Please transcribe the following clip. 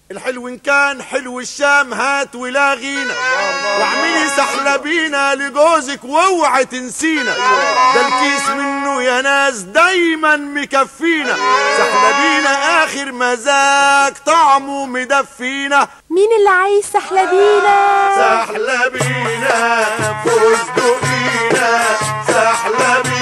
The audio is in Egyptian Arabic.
الحلو ان كان حلو الشام هات ولا غينا واعملي سحلبينا لجوزك واوعي تنسينا ده الكيس منه يا ناس دايما مكفينا سحلبينا اخر مزاج طعمه مدفينا مين اللي عايز سحلبينا سحلبينا فستقينا سحلبينا